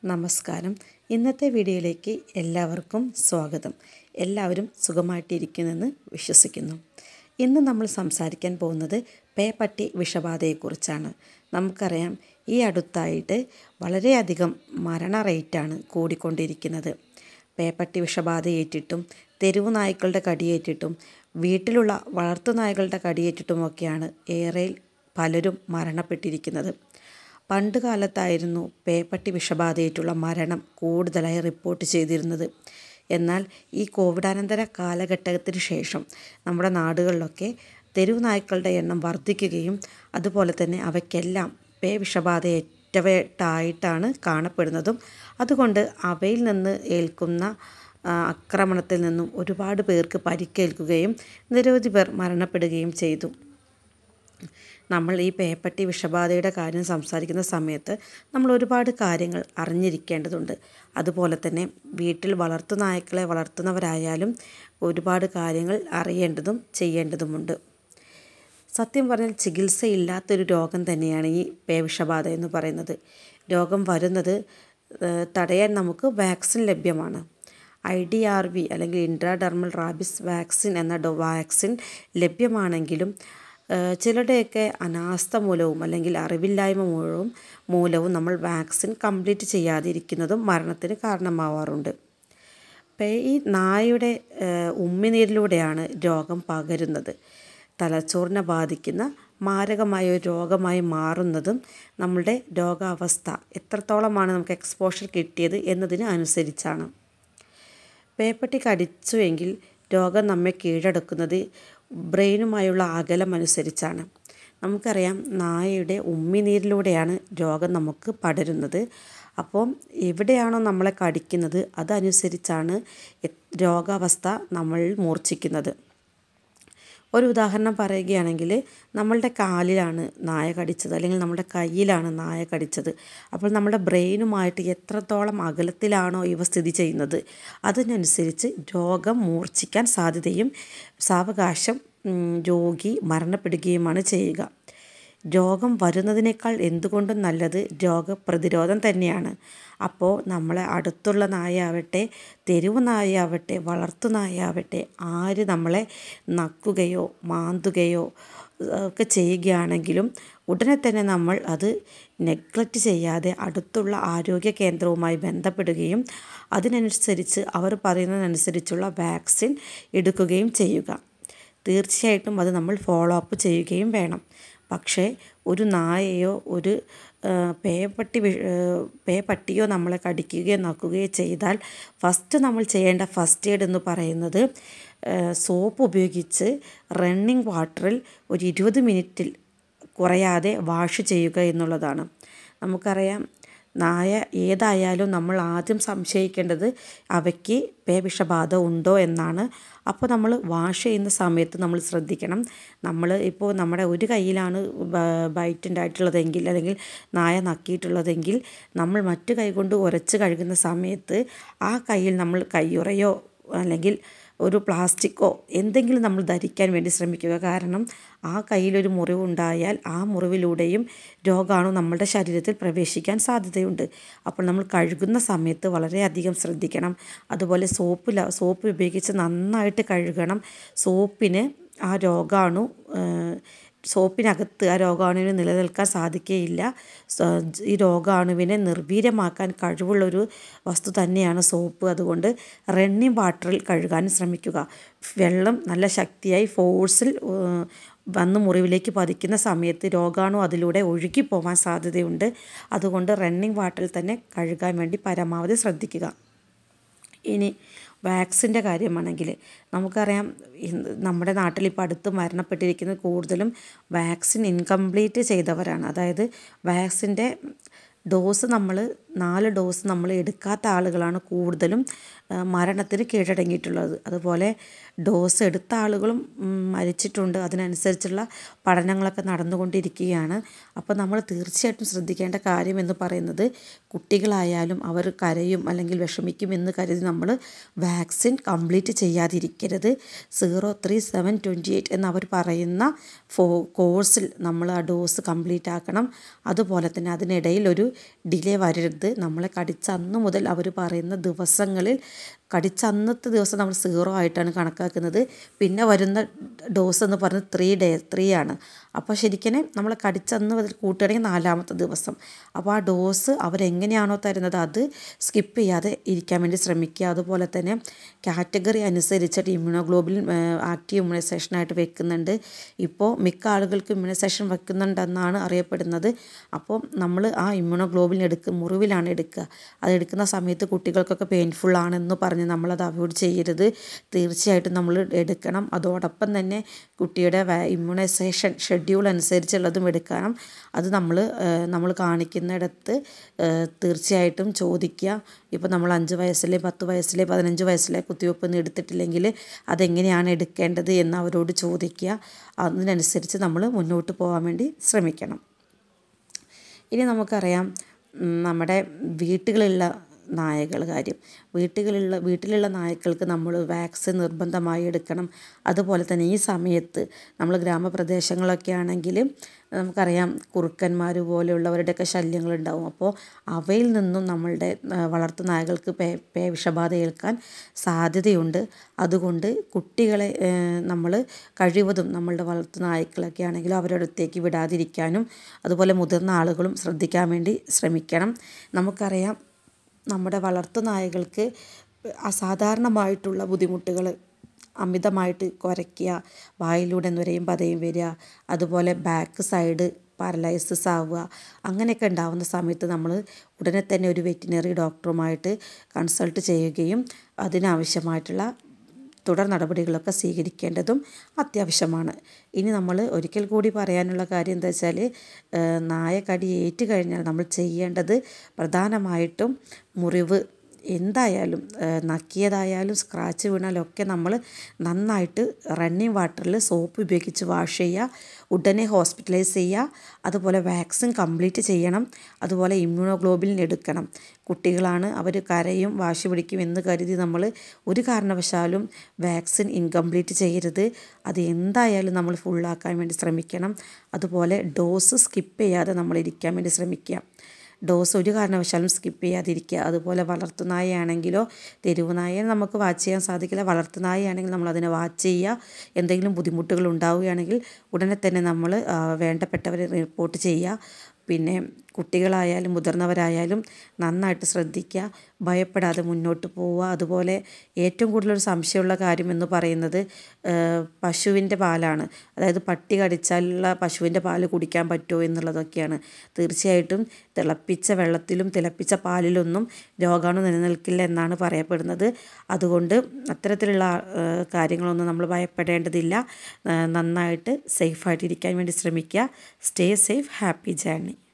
നമസ്കാരം ഇന്നത്തെ വീഡിയോയിലേക്ക് എല്ലാവർക്കും സ്വാഗതം എല്ലാവരും സുഖമായിട്ടിരിക്കുന്നെന്ന് വിശ്വസിക്കുന്നു ഇന്ന് നമ്മൾ സംസാരിക്കാൻ പോകുന്നത് പേപ്പട്ടി വിഷബാധയെക്കുറിച്ചാണ് നമുക്കറിയാം ഈ അടുത്തായിട്ട് വളരെയധികം മരണ റേറ്റാണ് കൂടിക്കൊണ്ടിരിക്കുന്നത് പേപ്പട്ടി വിഷബാധയേറ്റിട്ടും തെരുവു നായ്ക്കളുടെ കടിയേറ്റിട്ടും വീട്ടിലുള്ള വളർത്തുനായ്ക്കളുടെ കടിയേറ്റിട്ടുമൊക്കെയാണ് ഏറെ പലരും മരണപ്പെട്ടിരിക്കുന്നത് പണ്ട് കാലത്തായിരുന്നു പേപ്പട്ടി വിഷബാധയേറ്റുള്ള മരണം കൂടുതലായി റിപ്പോർട്ട് ചെയ്തിരുന്നത് എന്നാൽ ഈ കോവിഡാനന്തര കാലഘട്ടത്തിന് ശേഷം നമ്മുടെ നാടുകളിലൊക്കെ തെരുവ് നായ്ക്കളുടെ എണ്ണം വർദ്ധിക്കുകയും അതുപോലെ തന്നെ അവയ്ക്കെല്ലാം പേ വിഷബാധയേറ്റവട്ടായിട്ടാണ് കാണപ്പെടുന്നതും അതുകൊണ്ട് അവയിൽ നിന്ന് ഏൽക്കുന്ന ആക്രമണത്തിൽ നിന്നും ഒരുപാട് പേർക്ക് പരിക്കേൽക്കുകയും നിരവധി പേർ മരണപ്പെടുകയും ചെയ്തു നമ്മൾ ഈ പേപ്പട്ടി വിഷബാധയുടെ കാര്യം സംസാരിക്കുന്ന സമയത്ത് നമ്മൾ ഒരുപാട് കാര്യങ്ങൾ അറിഞ്ഞിരിക്കേണ്ടതുണ്ട് അതുപോലെ തന്നെ വീട്ടിൽ വളർത്തു നായ്ക്കളെ വളർത്തുന്നവരായാലും ഒരുപാട് കാര്യങ്ങൾ അറിയേണ്ടതും ചെയ്യേണ്ടതുമുണ്ട് സത്യം പറഞ്ഞാൽ ചികിത്സയില്ലാത്തൊരു രോഗം തന്നെയാണ് ഈ പേവിഷബാധ എന്ന് പറയുന്നത് രോഗം വരുന്നത് തടയാൻ നമുക്ക് വാക്സിൻ ലഭ്യമാണ് ഐ ഡി ആർ വി അല്ലെങ്കിൽ ഇൻട്രാഡെർമൽ റാബിസ് വാക്സിൻ എന്ന ഡോ വാക്സിൻ ലഭ്യമാണെങ്കിലും ചിലരുടെയൊക്കെ അനാസ്ഥ മൂലവും അല്ലെങ്കിൽ അറിവില്ലായ്മ മൂലവും മൂലവും നമ്മൾ വാക്സിൻ കംപ്ലീറ്റ് ചെയ്യാതിരിക്കുന്നതും മരണത്തിന് കാരണമാവാറുണ്ട് ഈ നായയുടെ ഉമ്മിനീരിലൂടെയാണ് രോഗം പകരുന്നത് തലച്ചോറിനെ ബാധിക്കുന്ന മാരകമായ ഒരു രോഗമായി മാറുന്നതും നമ്മളുടെ രോഗാവസ്ഥ എത്രത്തോളമാണ് നമുക്ക് എക്സ്പോഷർ കിട്ടിയത് എന്നതിന് അനുസരിച്ചാണ് പേപ്പട്ടി കടിച്ചു എങ്കിൽ രോഗം നമ്മെ കീഴടക്കുന്നത് ബ്രെയിനുമായുള്ള അകലം അനുസരിച്ചാണ് നമുക്കറിയാം നായയുടെ ഉമ്മിനീരിലൂടെയാണ് രോഗം നമുക്ക് പടരുന്നത് അപ്പോൾ എവിടെയാണോ നമ്മളെ കടിക്കുന്നത് അതനുസരിച്ചാണ് രോഗാവസ്ഥ നമ്മൾ മൂർച്ഛിക്കുന്നത് ഒരു ഉദാഹരണം പറയുകയാണെങ്കിൽ നമ്മളുടെ കാലിലാണ് നായ കടിച്ചത് അല്ലെങ്കിൽ നമ്മുടെ കയ്യിലാണ് നായ കടിച്ചത് അപ്പോൾ നമ്മുടെ ബ്രെയിനുമായിട്ട് എത്രത്തോളം അകലത്തിലാണോ ഇവ സ്ഥിതി ചെയ്യുന്നത് അതിനനുസരിച്ച് രോഗം മൂർച്ഛിക്കാൻ സാധ്യതയും സാവകാശം രോഗി മരണപ്പെടുകയുമാണ് ചെയ്യുക രോഗം വരുന്നതിനേക്കാൾ എന്തുകൊണ്ടും നല്ലത് രോഗപ്രതിരോധം തന്നെയാണ് അപ്പോൾ നമ്മളെ അടുത്തുള്ള നായാവട്ടെ തെരുവ് നായാവട്ടെ വളർത്തു നായാവട്ടെ ആര് നമ്മളെ നക്കുകയോ മാന്തുകയോ ഒക്കെ ചെയ്യുകയാണെങ്കിലും ഉടനെ തന്നെ നമ്മൾ അത് നെഗ്ലക്റ്റ് ചെയ്യാതെ അടുത്തുള്ള ആരോഗ്യ കേന്ദ്രവുമായി ബന്ധപ്പെടുകയും അതിനനുസരിച്ച് അവർ പറയുന്നതിനനുസരിച്ചുള്ള വാക്സിൻ എടുക്കുകയും ചെയ്യുക തീർച്ചയായിട്ടും അത് നമ്മൾ ഫോളോ അപ്പ് ചെയ്യുകയും വേണം പക്ഷേ ഒരു നായയോ ഒരു പേപ്പട്ടി പേപ്പട്ടിയോ നമ്മളെ കടിക്കുകയോ നക്കുകയോ ചെയ്താൽ ഫസ്റ്റ് നമ്മൾ ചെയ്യേണ്ട ഫസ്റ്റ് എയ്ഡ് എന്ന് പറയുന്നത് സോപ്പ് ഉപയോഗിച്ച് റണ്ണിങ് വാട്ടറിൽ ഒരു ഇരുപത് മിനിറ്റിൽ കുറയാതെ വാഷ് ചെയ്യുക എന്നുള്ളതാണ് നമുക്കറിയാം നായ ഏതായാലും നമ്മൾ ആദ്യം സംശയിക്കേണ്ടത് അവയ്ക്ക് പേവിഷബാധ ഉണ്ടോ എന്നാണ് അപ്പോൾ നമ്മൾ വാഷ് ചെയ്യുന്ന സമയത്ത് നമ്മൾ ശ്രദ്ധിക്കണം നമ്മൾ ഇപ്പോൾ നമ്മുടെ ഒരു കയ്യിലാണ് ബൈറ്റ് ഉണ്ടായിട്ടുള്ളതെങ്കിൽ അല്ലെങ്കിൽ നായ നക്കിയിട്ടുള്ളതെങ്കിൽ നമ്മൾ മറ്റു കൈ കൊണ്ട് ഉരച്ച് കഴുകുന്ന സമയത്ത് ആ കയ്യിൽ നമ്മൾ കയ്യുറയോ അല്ലെങ്കിൽ ഒരു പ്ലാസ്റ്റിക്കോ എന്തെങ്കിലും നമ്മൾ ധരിക്കാൻ വേണ്ടി ശ്രമിക്കുക കാരണം ആ കയ്യിലൊരു മുറിവുണ്ടായാൽ ആ മുറിവിലൂടെയും രോഗാണു നമ്മളുടെ ശരീരത്തിൽ പ്രവേശിക്കാൻ സാധ്യതയുണ്ട് അപ്പോൾ നമ്മൾ കഴുകുന്ന സമയത്ത് വളരെയധികം ശ്രദ്ധിക്കണം അതുപോലെ സോപ്പ് സോപ്പ് ഉപയോഗിച്ച് നന്നായിട്ട് കഴുകണം സോപ്പിന് ആ രോഗാണു സോപ്പിനകത്ത് ആ രോഗാണുവിന് നിലനിൽക്കാൻ സാധിക്കുകയില്ല ഈ രോഗാണുവിനെ നിർവീര്യമാക്കാൻ കഴിവുള്ളൊരു വസ്തു തന്നെയാണ് സോപ്പ് അതുകൊണ്ട് റണ്ണിങ് വാട്ടറിൽ കഴുകാൻ ശ്രമിക്കുക വെള്ളം നല്ല ശക്തിയായി ഫോഴ്സിൽ വന്ന് മുറിവിലേക്ക് പതിക്കുന്ന സമയത്ത് രോഗാണു അതിലൂടെ ഒഴുകി പോകാൻ സാധ്യതയുണ്ട് അതുകൊണ്ട് റണ്ണിങ് വാട്ടറിൽ തന്നെ കഴുകാൻ വേണ്ടി പരമാവധി ശ്രദ്ധിക്കുക ഇനി വാക്സിൻ്റെ കാര്യമാണെങ്കിൽ നമുക്കറിയാം നമ്മുടെ നാട്ടിൽ ഇപ്പോൾ അടുത്ത് മരണപ്പെട്ടിരിക്കുന്നത് കൂടുതലും വാക്സിൻ ഇൻകംപ്ലീറ്റ് ചെയ്തവരാണ് അതായത് വാക്സിൻ്റെ ഡോസ് നമ്മൾ നാല് ഡോസ് നമ്മൾ എടുക്കാത്ത ആളുകളാണ് കൂടുതലും മരണത്തിന് കീഴടങ്ങിയിട്ടുള്ളത് അതുപോലെ ഡോസ് എടുത്ത ആളുകളും മരിച്ചിട്ടുണ്ട് അതിനനുസരിച്ചുള്ള പഠനങ്ങളൊക്കെ നടന്നുകൊണ്ടിരിക്കുകയാണ് അപ്പോൾ നമ്മൾ തീർച്ചയായിട്ടും ശ്രദ്ധിക്കേണ്ട കാര്യം എന്ന് പറയുന്നത് കുട്ടികളായാലും അവർ കരയും അല്ലെങ്കിൽ വിഷമിക്കും എന്ന് കരുതി നമ്മൾ വാക്സിൻ കംപ്ലീറ്റ് ചെയ്യാതിരിക്കരുത് zero three seven twenty eight എന്നവർ പറയുന്ന ഫോ കോഴ്സിൽ നമ്മൾ ആ ഡോസ് കംപ്ലീറ്റ് ആക്കണം അതുപോലെ തന്നെ അതിനിടയിൽ ഒരു ഡിലേ വരരുത് അതായത് നമ്മളെ കടിച്ച അന്ന് മുതൽ അവർ പറയുന്ന ദിവസങ്ങളിൽ കടിച്ച അന്നത്തെ ദിവസം നമ്മൾ സീറോ ആയിട്ടാണ് കണക്കാക്കുന്നത് പിന്നെ വരുന്ന ഡോസ് എന്ന് പറയുന്നത് ത്രീ ഡേ ത്രീ ആണ് അപ്പോൾ ശരിക്കും നമ്മൾ കടിച്ച അന്ന് മുതൽ കൂട്ടുകയാണെങ്കിൽ നാലാമത്തെ ദിവസം അപ്പോൾ ആ ഡോസ് അവരെങ്ങനെയാണോ തരുന്നത് അത് സ്കിപ്പ് ചെയ്യാതെ ഇരിക്കാൻ വേണ്ടി ശ്രമിക്കുക അതുപോലെ തന്നെ കാറ്റഗറി അനുസരിച്ചിട്ട് ഇമ്മ്യൂണോഗ്ലോബിൻ ആക്റ്റീവ് ഇമ്മ്യൂണൈസേഷനായിട്ട് വെക്കുന്നുണ്ട് ഇപ്പോൾ മിക്ക ആളുകൾക്ക് ഇമ്മ്യൂണൈസേഷൻ വെക്കുന്നുണ്ടെന്നാണ് അറിയപ്പെടുന്നത് അപ്പോൾ നമ്മൾ ആ ഇമ്മ്യൂണോഗ്ലോബിൻ എടുക്കുക മുറിവിലാണ് എടുക്കുക അത് എടുക്കുന്ന സമയത്ത് കുട്ടികൾക്കൊക്കെ പെയിൻഫുൾ ആണെന്ന് പറഞ്ഞ് നമ്മളത് അവോയ്ഡ് ചെയ്യരുത് തീർച്ചയായിട്ടും നമ്മൾ എടുക്കണം അതോടൊപ്പം തന്നെ കുട്ടിയുടെ ഇമ്മ്യൂണൈസേഷൻ ഷെഡ്യൂൾ അനുസരിച്ചുള്ളതും എടുക്കണം അത് നമ്മൾ നമ്മൾ കാണിക്കുന്നിടത്ത് തീർച്ചയായിട്ടും ചോദിക്കുക ഇപ്പോൾ നമ്മൾ അഞ്ച് വയസ്സിലെ പത്ത് വയസ്സിലെ പതിനഞ്ച് വയസ്സിലെ കുത്തിവയ്പ്പൊന്നും എടുത്തിട്ടില്ലെങ്കിൽ അതെങ്ങനെയാണ് എടുക്കേണ്ടത് എന്ന് അവരോട് ചോദിക്കുക അതിനനുസരിച്ച് നമ്മൾ മുന്നോട്ട് പോകാൻ വേണ്ടി ശ്രമിക്കണം ഇനി നമുക്കറിയാം നമ്മുടെ വീട്ടുകളിലുള്ള നായകൾ കാര്യം വീട്ടുകളിലുള്ള വീട്ടിലുള്ള നായ്ക്കൾക്ക് നമ്മൾ വാക്സിൻ നിർബന്ധമായി എടുക്കണം അതുപോലെ തന്നെ ഈ സമയത്ത് നമ്മൾ ഗ്രാമപ്രദേശങ്ങളൊക്കെ ആണെങ്കിൽ നമുക്കറിയാം കുറുക്കന്മാർ പോലെയുള്ളവരുടെയൊക്കെ ശല്യങ്ങളുണ്ടാവും അപ്പോൾ അവയിൽ നിന്നും നമ്മളുടെ വളർത്തു നായകൾക്ക് പേ പേ വിഷബാധ ഏൽക്കാൻ സാധ്യതയുണ്ട് അതുകൊണ്ട് കുട്ടികളെ നമ്മൾ കഴിവതും നമ്മളുടെ വളർത്തു നായ്ക്കളൊക്കെ ആണെങ്കിലും അവരുടെ അടുത്തേക്ക് വിടാതിരിക്കാനും അതുപോലെ മുതിർന്ന ആളുകളും ശ്രദ്ധിക്കാൻ വേണ്ടി ശ്രമിക്കണം നമുക്കറിയാം നമ്മുടെ വളർത്തു നായകൾക്ക് അസാധാരണമായിട്ടുള്ള ബുദ്ധിമുട്ടുകൾ അമിതമായിട്ട് കുരയ്ക്കുക വായിലൂടെ നുരയും പതയും വരിക അതുപോലെ ബാക്ക് സൈഡ് പാരലൈസിസ് ആവുക അങ്ങനെയൊക്കെ ഉണ്ടാവുന്ന സമയത്ത് നമ്മൾ ഉടനെ തന്നെ ഒരു വെറ്റിനറി ഡോക്ടറുമായിട്ട് കൺസൾട്ട് ചെയ്യുകയും അതിനാവശ്യമായിട്ടുള്ള തുടർ നടപടികളൊക്കെ സ്വീകരിക്കേണ്ടതും അത്യാവശ്യമാണ് ഇനി നമ്മൾ ഒരിക്കൽ കൂടി പറയാനുള്ള കാര്യം എന്താ വെച്ചാൽ നായ കടി ഏറ്റു കഴിഞ്ഞാൽ നമ്മൾ ചെയ്യേണ്ടത് പ്രധാനമായിട്ടും മുറിവ് എന്തായാലും നക്കിയതായാലും സ്ക്രാച്ച് വീണാലൊക്കെ നമ്മൾ നന്നായിട്ട് റണ്ണിങ് വാട്ടറിൽ സോപ്പ് ഉപയോഗിച്ച് വാഷ് ചെയ്യുക ഉടനെ ഹോസ്പിറ്റലൈസ് ചെയ്യുക അതുപോലെ വാക്സിൻ കംപ്ലീറ്റ് ചെയ്യണം അതുപോലെ ഇമ്മ്യൂണോഗ്ലോബിൻ എടുക്കണം കുട്ടികളാണ് അവർ കരയും വാശി പിടിക്കും എന്ന് കരുതി നമ്മൾ ഒരു കാരണവശാലും വാക്സിൻ ഇൻകംപ്ലീറ്റ് ചെയ്യരുത് അത് എന്തായാലും നമ്മൾ ഫുള്ളാക്കാൻ വേണ്ടി ശ്രമിക്കണം അതുപോലെ ഡോസ് സ്കിപ്പ് ചെയ്യാതെ നമ്മൾ ഇരിക്കാൻ വേണ്ടി ശ്രമിക്കുക ഡോസ് ഒരു കാരണവശാലും സ്കിപ്പ് ചെയ്യാതിരിക്കുക അതുപോലെ വളർത്തുനായയാണെങ്കിലോ തെരുവ് നായയെ നമുക്ക് വാച്ച് ചെയ്യാൻ സാധിക്കില്ല വളർത്തുനായയാണെങ്കിൽ നമ്മൾ അതിനെ വാച്ച് ചെയ്യുക എന്തെങ്കിലും ബുദ്ധിമുട്ടുകൾ ഉണ്ടാവുകയാണെങ്കിൽ ഉടനെ തന്നെ നമ്മൾ വേണ്ടപ്പെട്ടവരെ റിപ്പോർട്ട് ചെയ്യുക പിന്നെ കുട്ടികളായാലും മുതിർന്നവരായാലും നന്നായിട്ട് ശ്രദ്ധിക്കുക ഭയപ്പെടാതെ മുന്നോട്ട് പോവുക അതുപോലെ ഏറ്റവും കൂടുതലൊരു സംശയമുള്ള കാര്യം എന്ന് പറയുന്നത് പശുവിൻ്റെ പാലാണ് അതായത് പട്ടി കടിച്ചാലുള്ള പശുവിൻ്റെ പാല് കുടിക്കാൻ പറ്റുമോ എന്നുള്ളതൊക്കെയാണ് തീർച്ചയായിട്ടും തിളപ്പിച്ച വെള്ളത്തിലും തിളപ്പിച്ച പാലിലൊന്നും രോഗാണു നിലനിൽക്കില്ല എന്നാണ് പറയപ്പെടുന്നത് അതുകൊണ്ട് അത്തരത്തിലുള്ള കാര്യങ്ങളൊന്നും നമ്മൾ ഭയപ്പെടേണ്ടതില്ല നന്നായിട്ട് സേഫായിട്ട് ഇരിക്കാൻ വേണ്ടി ശ്രമിക്കുക സ്റ്റേ സേഫ് ഹാപ്പി ജേർണി